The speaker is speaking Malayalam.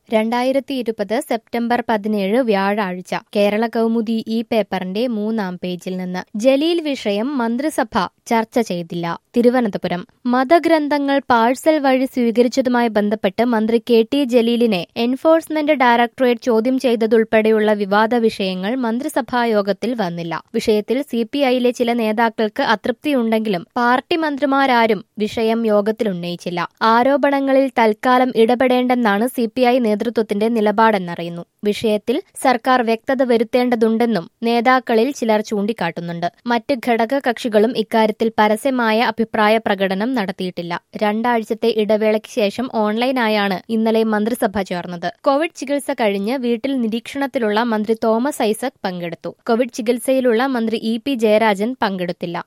രണ്ടായിരത്തി ഇരുപത് സെപ്റ്റംബർ പതിനേഴ് വ്യാഴാഴ്ച കേരള കൗമുദി ഈ പേപ്പറിന്റെ മൂന്നാം പേജിൽ നിന്ന് ജലീൽ വിഷയം മന്ത്രിസഭ ചർച്ച ചെയ്തില്ല തിരുവനന്തപുരം മതഗ്രന്ഥങ്ങൾ പാഴ്സൽ വഴി സ്വീകരിച്ചതുമായി ബന്ധപ്പെട്ട് മന്ത്രി കെ ടി ജലീലിനെ എൻഫോഴ്സ്മെന്റ് ഡയറക്ടറേറ്റ് ചോദ്യം ചെയ്തതുൾപ്പെടെയുള്ള വിവാദ വിഷയങ്ങൾ മന്ത്രിസഭാ യോഗത്തിൽ വന്നില്ല വിഷയത്തിൽ സിപിഐയിലെ ചില നേതാക്കൾക്ക് അതൃപ്തിയുണ്ടെങ്കിലും പാർട്ടി മന്ത്രിമാരാരും വിഷയം യോഗത്തിൽ ഉന്നയിച്ചില്ല ആരോപണങ്ങളിൽ തൽക്കാലം ഇടപെടേണ്ടെന്നാണ് സിപിഐ നേതൃത്വത്തിന്റെ നിലപാടെന്നറിയുന്നു വിഷയത്തിൽ സർക്കാർ വ്യക്തത വരുത്തേണ്ടതുണ്ടെന്നും നേതാക്കളിൽ ചിലർ ചൂണ്ടിക്കാട്ടുന്നുണ്ട് മറ്റ് ഘടക കക്ഷികളും ഇക്കാര്യത്തിൽ പരസ്യമായ അഭിപ്രായ പ്രകടനം നടത്തിയിട്ടില്ല രണ്ടാഴ്ചത്തെ ഇടവേളയ്ക്ക് ശേഷം ഓൺലൈനായാണ് ഇന്നലെ മന്ത്രിസഭ ചേർന്നത് കോവിഡ് ചികിത്സ കഴിഞ്ഞ് വീട്ടിൽ നിരീക്ഷണത്തിലുള്ള മന്ത്രി തോമസ് ഐസക് പങ്കെടുത്തു കോവിഡ് ചികിത്സയിലുള്ള മന്ത്രി ഇ പി ജയരാജൻ പങ്കെടുത്തില്ല